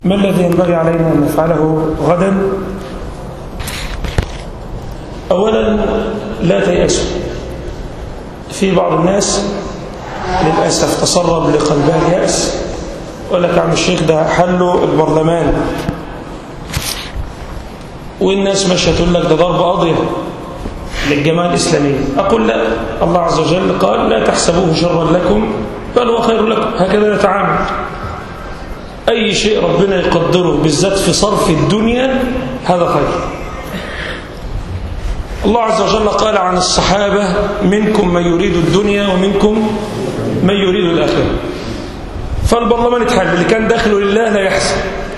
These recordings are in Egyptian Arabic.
ما الذي ينبغي علينا أن نفعله غدا أولا لا تيأسوا في بعض الناس للأسف تسرب لقلبها اليأس ولا لك عم الشيخ ده حله البرلمان والناس ماشيه تقول لك ده ضرب قاضية للجماعة الإسلامية أقول لا الله عز وجل قال لا تحسبوه شرا لكم بل هو خير لكم هكذا نتعامل أي شيء ربنا يقدره بالذات في صرف الدنيا هذا خير الله عز وجل قال عن الصحابة منكم من يريد الدنيا ومنكم من يريد الآخرة فالبرلمان اتحل اللي كان داخله لله لا يحسن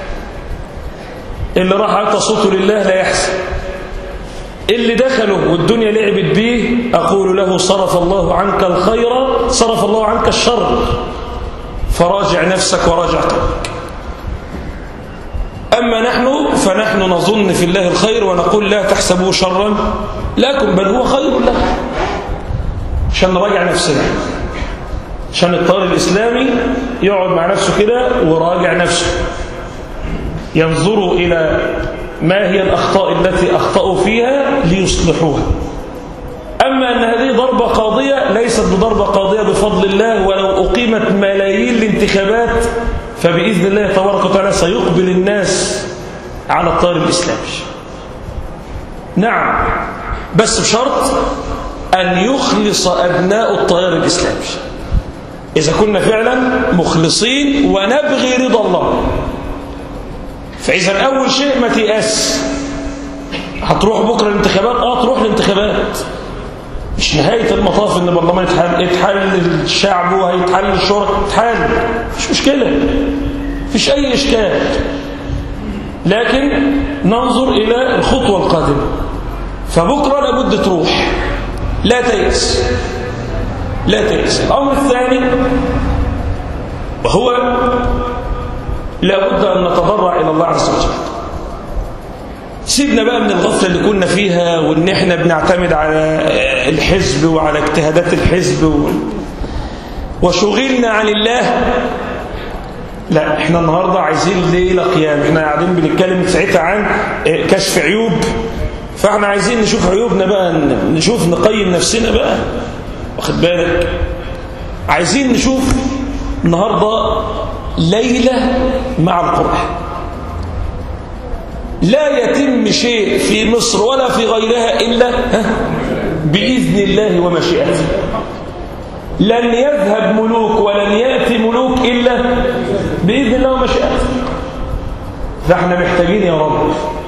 اللي راح عطى صوته لله لا يحسن اللي دخله والدنيا لعبت به أقول له صرف الله عنك الخير صرف الله عنك الشر فراجع نفسك وراجع قلبك أما نحن فنحن نظن في الله الخير ونقول لا تحسبوه شرا لكم بل هو خير لكم عشان نراجع نفسنا عشان الطالب الإسلامي يقعد مع نفسه كده وراجع نفسه ينظر إلى ما هي الأخطاء التي أخطأوا فيها ليصلحوها أما أن هذه ضربة قاضية ليست بضربة قاضية بفضل الله ولو أقيمت ملايين الانتخابات فبإذن الله تبارك وتعالى سيقبل الناس على الطالب الإسلامي نعم بس بشرط أن يخلص أبناء الطيار الإسلامي إذا كنا فعلا مخلصين ونبغي رضا الله فإذا أول شيء ما تيأس هتروح بكرة الانتخابات آه تروح الانتخابات مش نهاية المطاف ان البرلمان يتحل يتحل الشعب وهيتحل الشرط يتحل مش مشكلة مفيش أي إشكال لكن ننظر إلى الخطوة القادمة فبكرة لابد تروح لا تيأس لا تيأس الأمر الثاني وهو لابد أن نتضرع إلى الله عز وجل سيبنا بقى من الغفلة اللي كنا فيها وإن إحنا بنعتمد على الحزب وعلى اجتهادات الحزب و... وشغلنا عن الله لا إحنا النهاردة عايزين ليلة قيام إحنا قاعدين بنتكلم ساعتها عن كشف عيوب فإحنا عايزين نشوف عيوبنا بقى نشوف نقيم نفسنا بقى واخد بالك عايزين نشوف النهاردة ليلة مع القرآن لا يتم شيء في مصر ولا في غيرها إلا بإذن الله ومشيئته لن يذهب ملوك ولن يأتي ملوك إلا بإذن الله ومشيئته فاحنا محتاجين يا رب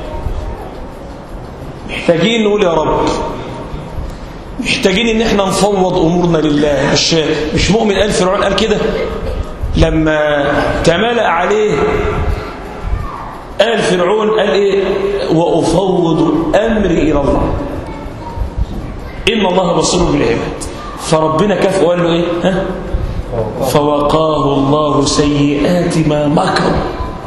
محتاجين نقول يا رب محتاجين ان احنا نفوض امورنا لله مش مش مؤمن قال فرعون قال كده لما تملأ عليه قال فرعون قال ايه وافوض امري الى الله ان الله بصير بالعباد فربنا كافئ وقال له ايه ها فوقاه الله سيئات ما مكروا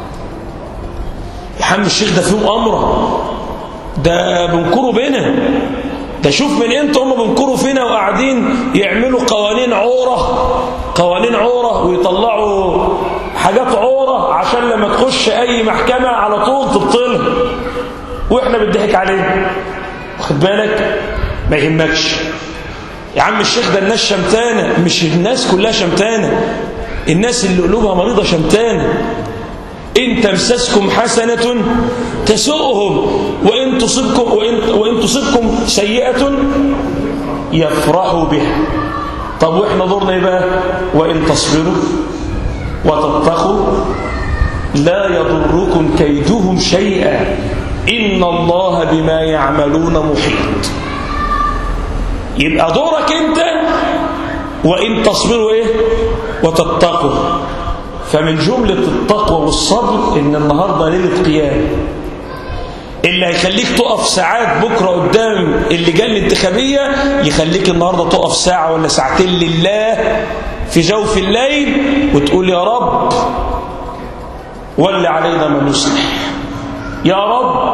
يا عم الشيخ ده فيهم امره ده بنكروا بينا ده شوف من امتى هم بنكروا فينا وقاعدين يعملوا قوانين عوره قوانين عوره ويطلعوا حاجات عوره عشان لما تخش اي محكمه على طول تبطلها واحنا بنضحك عليه واخد بالك ما يهمكش يا عم الشيخ ده الناس شمتانه مش الناس كلها شمتانه الناس اللي قلوبها مريضه شمتانه إن تمسسكم حسنة تسؤهم وإن تصبكم, وإن, وإن تصبكم سيئة يفرحوا بها طب وإحنا دورنا إيه بقى وإن تصبروا وتتقوا لا يضركم كيدهم شيئا إن الله بما يعملون محيط يبقى دورك أنت وإن تصبروا إيه وتتقوا فمن جملة التقوى والصبر إن النهاردة ليلة قيام اللي هيخليك تقف ساعات بكرة قدام اللجان الانتخابية يخليك النهاردة تقف ساعة ولا ساعتين لله في جوف الليل وتقول يا رب ول علينا من يصلح يا رب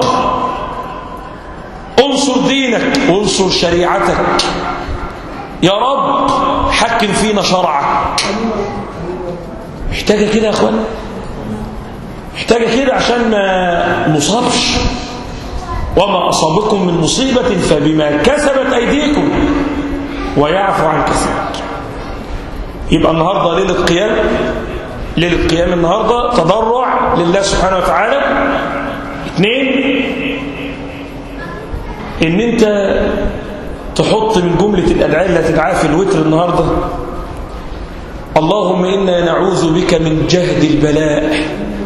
انصر دينك وانصر شريعتك يا رب حكم فينا شرعك محتاجة كده يا أخوان محتاجة كده عشان ما نصابش وما أصابكم من مصيبة فبما كسبت أيديكم ويعفو عن كثير يبقى النهاردة ليلة قيام ليلة قيام النهاردة تضرع لله سبحانه وتعالى اثنين ان انت تحط من جملة الأدعاء اللي هتدعاها في الوتر النهاردة اللهم إنا نعوذ بك من جهد البلاء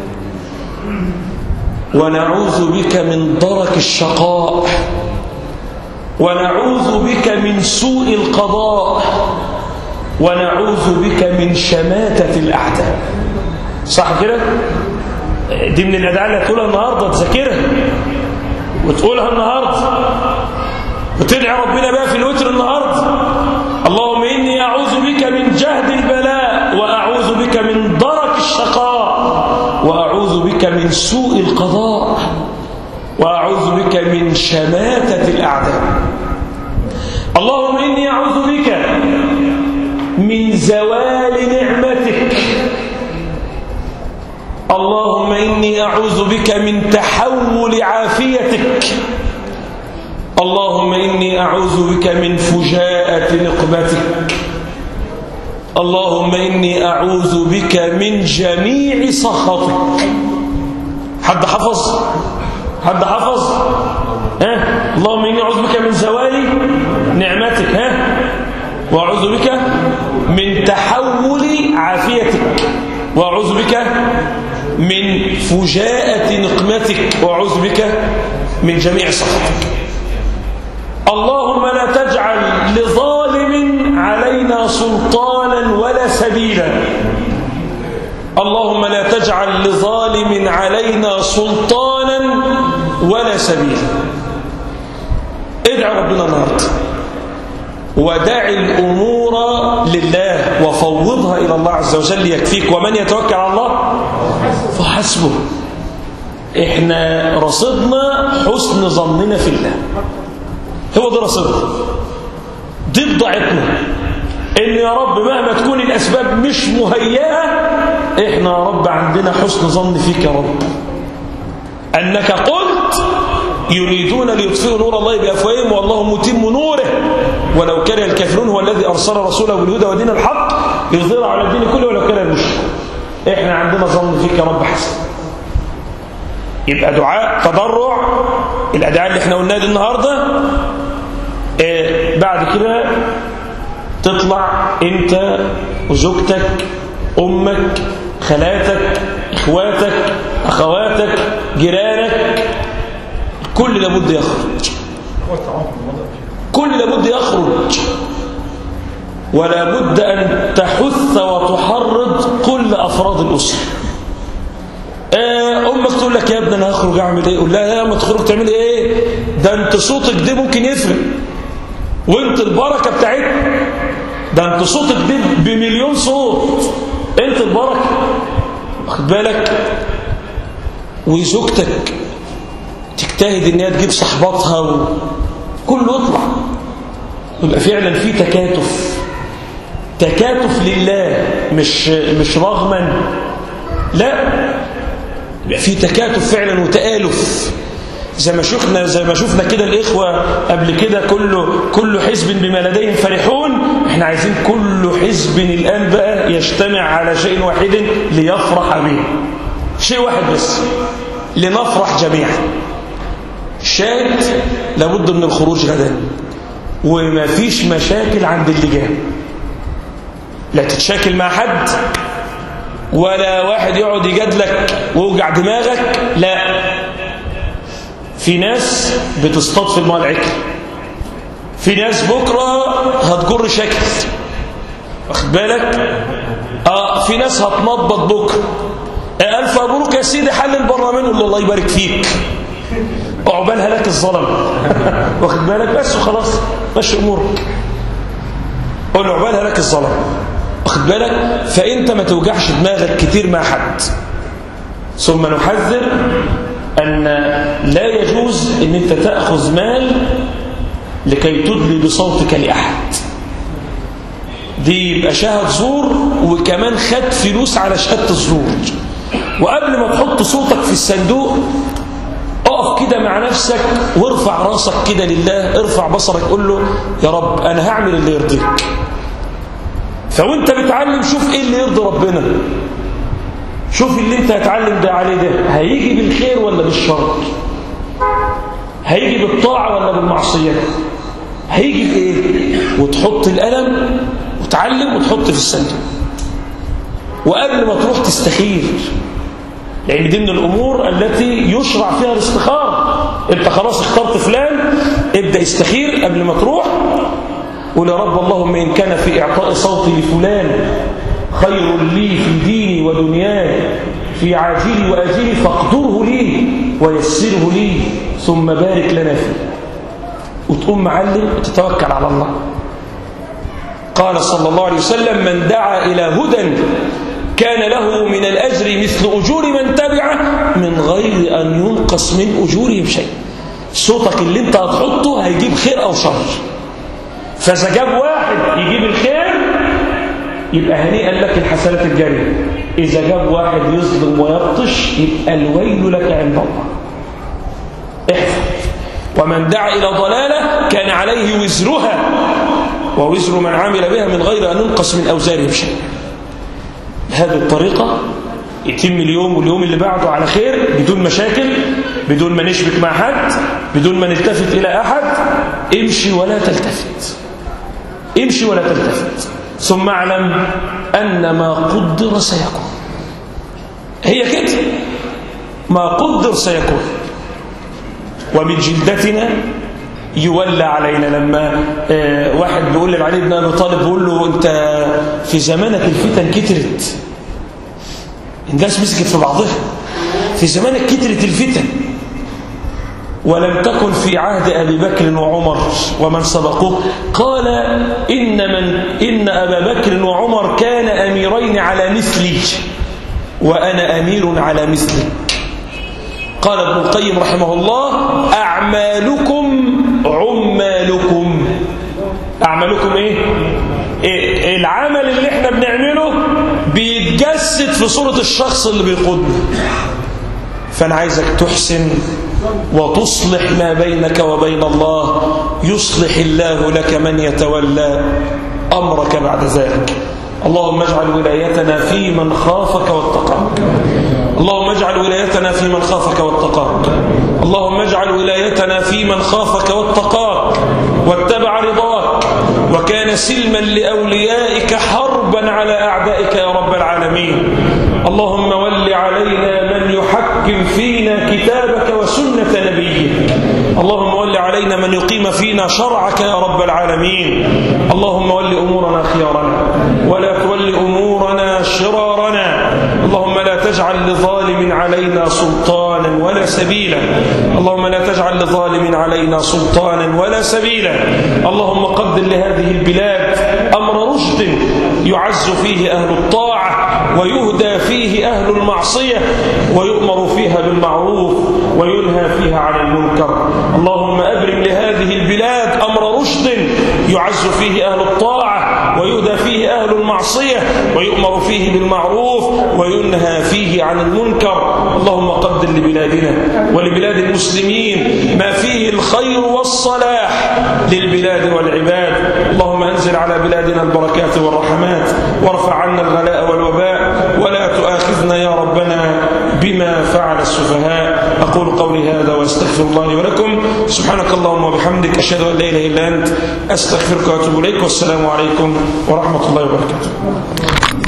ونعوذ بك من درك الشقاء ونعوذ بك من سوء القضاء ونعوذ بك من شماتة الأعداء صح كده؟ دي من الأدعاء اللي هتقولها النهاردة تذاكرها وتقولها النهاردة وتدعي ربنا بقى في الوتر النهاردة اللهم إني أعوذ بك من جهد البلاء وأعوذ بك من درك الشقاء وأعوذ بك من سوء القضاء وأعوذ بك من شماتة الأعداء اللهم إني أعوذ بك من زوال نعمتك اللهم إني أعوذ بك من تحول عافيتك اللهم إني أعوذ بك من فجاءة نقمتك اللهم إني أعوذ بك من جميع سخطك حد حفظ حد حفظ ها اللهم إني أعوذ بك من زوال نعمتك ها وأعوذ بك من تحول عافيتك وأعوذ بك من فجاءة نقمتك وأعوذ بك من جميع سخطك اللهم لا تجعل لظالم علينا سلطانا ولا سبيلا اللهم لا تجعل لظالم علينا سلطانا ولا سبيلا ادعى ربنا النهارده ودع الأمور لله وفوضها إلى الله عز وجل يكفيك ومن يتوكل على الله فحسبه احنا رصدنا حسن ظننا في الله هو ده رصدنا دي بضاعتنا ان يا رب مهما تكون الاسباب مش مهيئه احنا يا رب عندنا حسن ظن فيك يا رب انك قلت يريدون ليطفئوا نور الله بافواههم والله متم نوره ولو كره الكافرون هو الذي ارسل رسوله بالهدى ودين الحق ليظهر على الدين كله ولو كره المشركون احنا عندنا ظن فيك يا رب حسن يبقى دعاء تضرع الادعاء اللي احنا قلناها دي النهارده آه بعد كده تطلع انت وزوجتك امك خالاتك اخواتك اخواتك جيرانك كل لابد يخرج كل لابد يخرج ولا بد ان تحث وتحرض كل افراد الاسره آه امك تقول لك يا ابني انا هخرج اعمل ايه قول لها يا ما تخرج تعمل ايه ده انت صوتك ده ممكن يفرق وانت البركه بتاعتك ده انت صوتك ده بمليون صوت انت البركه واخد بالك وزوجتك تجتهد ان هي تجيب صحباتها وكله يطلع يبقى فعلا في تكاتف تكاتف لله مش مش رغما لا يبقى في تكاتف فعلا وتآلف زي ما شفنا زي ما شفنا كده الاخوه قبل كده كله كل حزب بما لديهم فرحون احنا عايزين كل حزب الان بقى يجتمع على شيء واحد ليفرح به شيء واحد بس لنفرح جميعا شاهد لابد من الخروج غدا وما فيش مشاكل عند اللجان لا تتشاكل مع حد ولا واحد يقعد يجادلك ويوجع دماغك لا في ناس بتصطاد في الماء العكر في ناس بكرة هتجر شكل واخد بالك اه في ناس هتنبط بكرة آه ألف مبروك يا سيدي حل البرلمان قول له الله يبارك فيك عقبالها لك الظلم واخد بالك بس وخلاص مشي امورك قول له عقبالها لك الظلم واخد بالك فانت ما توجعش دماغك كتير مع حد ثم نحذر ان لا يجوز ان انت تاخذ مال لكي تدلي بصوتك لاحد دي يبقى شهد زور وكمان خد فلوس على شهاده الزور وقبل ما تحط صوتك في الصندوق اقف كده مع نفسك وارفع راسك كده لله ارفع بصرك قول له يا رب انا هعمل اللي يرضيك فوانت بتعلم شوف ايه اللي يرضي ربنا شوف اللي انت هتعلم ده عليه ده هيجي بالخير ولا بالشر هيجي بالطاعة ولا بالمعصية هيجي بايه وتحط القلم وتعلم وتحط في الصندوق وقبل ما تروح تستخير لأن دي من الأمور التي يشرع فيها الاستخارة أنت خلاص اخترت فلان ابدأ استخير قبل ما تروح قول يا رب اللهم إن كان في إعطاء صوتي لفلان خير لي في ديني ودنياي في عاجلي وآجلي فاقدره لي ويسره لي ثم بارك لنا فيه وتقوم معلم وتتوكل على الله قال صلى الله عليه وسلم من دعا إلى هدى كان له من الأجر مثل أجور من تبعه من غير أن ينقص من أجورهم شيء صوتك اللي انت هتحطه هيجيب خير أو شر فإذا جاب واحد يجيب الخير يبقى هنيئا لك الحسنات الجارية إذا جاب واحد يظلم ويبطش يبقى الويل لك عند الله احفظ ومن دعا إلى ضلالة كان عليه وزرها ووزر من عمل بها من غير أن ينقص من أوزارهم شيء بهذه الطريقة يتم اليوم واليوم اللي بعده على خير بدون مشاكل بدون ما نشبك مع حد بدون ما نلتفت إلى أحد امشي ولا تلتفت امشي ولا تلتفت ثم اعلم أن ما قدر سيكون هي كده ما قدر سيكون ومن جلدتنا يولى علينا لما آه واحد بيقول لعلي بن ابي طالب بيقول له انت في زمانك الفتن كترت الناس مسكت في بعضها في زمانك كترت الفتن ولم تكن في عهد ابي بكر وعمر ومن سبقوه قال ان من ان ابا بكر وعمر كان اميرين على مثلي وانا امير على مثلك قال ابن القيم رحمه الله أعمالكم عمالكم أعمالكم إيه؟ إيه؟ العمل اللي احنا بنعمله بيتجسد في صورة الشخص اللي بيقودنا فأنا عايزك تحسن وتصلح ما بينك وبين الله يصلح الله لك من يتولى أمرك بعد ذلك اللهم اجعل ولايتنا في من خافك واتقاك اللهم اجعل ولايتنا في من خافك واتقاك اللهم اجعل ولايتنا في من خافك واتقاك واتبع رضاك وكان سلما لأوليائك حربا على أعدائك يا رب العالمين اللهم ول علينا من يحكم فينا كتابك وسنة نبيك اللهم ول علينا من يقيم فينا شرعك يا رب العالمين اللهم ول أمورنا خيارنا ولا تول أمورنا شرارنا اللهم لا تجعل لظالم علينا سلطانا ولا سبيلا اللهم لا تجعل لظالم علينا سلطانا ولا سبيلا اللهم قدر لهذه البلاد أمر رشد يعز فيه أهل الطاعة ويهدى فيه أهل المعصية ويؤمر فيها بالمعروف وينهى فيها عن المنكر اللهم أبرم لهذه البلاد أمر رشد يعز فيه أهل الطاعة ويهدى فيه أهل المعصية ويؤمر فيه بالمعروف وينهى فيه عن المنكر اللهم قدر لبلادنا ولبلاد المسلمين ما فيه الخير والصلاح للبلاد والعباد اللهم انزل على بلادنا البركات والرحمات وارفع عنا الغلاء والوباء ولا تؤاخذنا يا ربنا بما فعل السفهاء أقول قولي هذا واستغفر الله لي ولكم سبحانك اللهم وبحمدك أشهد أن لا إله إلا أنت أستغفرك وأتوب إليك والسلام عليكم ورحمة الله وبركاته